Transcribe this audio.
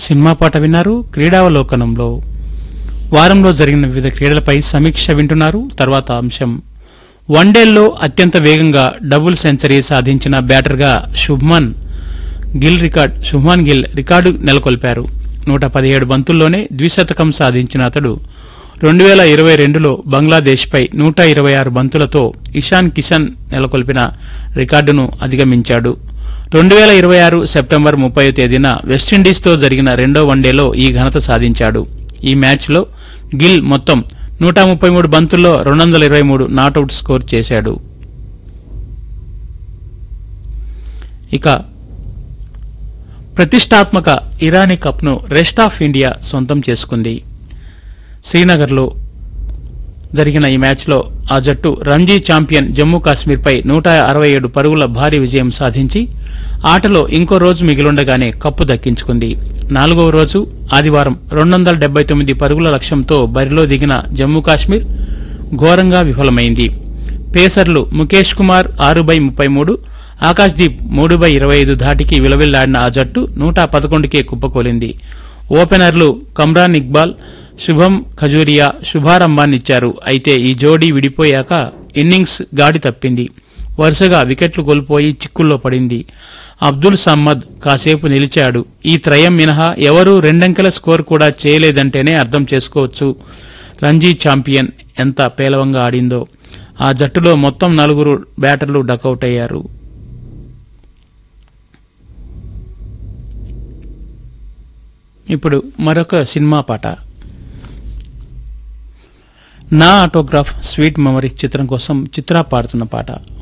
cinema పాట విన్నారు క్రీడావలోకనంలో వారంలో జరిగిన వివిధ క్రీడలపై సమీక్ష వింటున్నారు తర్వాత అంశం వన్డేల్లో అత్యంత వేగంగా డబుల్ సెంచరీ సాధించిన బ్యాటర్గా శుభ్మన్ గిల్ రికార్డ్ శుభ్మన్ గిల్ రికార్డు నెలకొల్పారు నూట పదిహేడు బంతుల్లోనే ద్విశతకం సాధించిన అతడు రెండు వేల ఇరవై రెండులో బంగ్లాదేశ్పై నూట ఇరవై ఆరు బంతులతో ఇషాన్ కిషన్ నెలకొల్పిన రికార్డును అధిగమించాడు రెండు వేల ఇరవై ఆరు సెప్టెంబర్ ముప్పై తేదీన వెస్టిండీస్తో జరిగిన రెండో వన్డేలో ఈ ఘనత సాధించాడు ఈ మ్యాచ్లో గిల్ మొత్తం నూట ముప్పై మూడు బంతుల్లో రెండు వందల ఇరవై మూడు నాటౌట్ స్కోర్ చేశాడు ఇక ప్రతిష్టాత్మక ఇరానీ కప్ను రెస్ట్ ఆఫ్ ఇండియా సొంతం చేసుకుంది శ్రీనగర్లో జరిగిన ఈ మ్యాచ్లో ఆ జట్టు రంజీ ఛాంపియన్ జమ్మూ కాశ్మీర్పై నూట అరవై ఏడు పరుగుల భారీ విజయం సాధించి ఆటలో ఇంకో రోజు మిగిలుండగానే కప్పు దక్కించుకుంది నాలుగవ రోజు ఆదివారం రెండు వందల డెబ్బై తొమ్మిది పరుగుల లక్ష్యంతో బరిలో దిగిన జమ్మూ కాశ్మీర్ ఘోరంగా విఫలమైంది పేసర్లు ముఖేష్ కుమార్ ఆరు బై ముప్పై మూడు ఆకాశ్దీప్ మూడు బై ఇరవై ఐదు ధాటికి విలవిల్లాడిన ఆ జట్టు నూట పదకొండుకే కుప్పకూలింది ఓపెనర్లు కమ్రాన్ ఇక్బాల్ శుభం ఖజూరియా శుభారంభాన్నిచ్చారు అయితే ఈ జోడీ విడిపోయాక ఇన్నింగ్స్ గాడి తప్పింది వరుసగా వికెట్లు కోల్పోయి చిక్కుల్లో పడింది అబ్దుల్ సమ్మద్ కాసేపు నిలిచాడు ఈ త్రయం మినహా ఎవరూ రెండంకెల స్కోర్ కూడా చేయలేదంటేనే అర్థం చేసుకోవచ్చు రంజీ ఛాంపియన్ ఎంత పేలవంగా ఆడిందో ఆ జట్టులో మొత్తం నలుగురు బ్యాటర్లు డకౌట్ అయ్యారు ఇప్పుడు మరొక సినిమా పాట నా ఆటోగ్రాఫ్ స్వీట్ మెమరీ చిత్రం కోసం చిత్ర పాడుతున్న పాట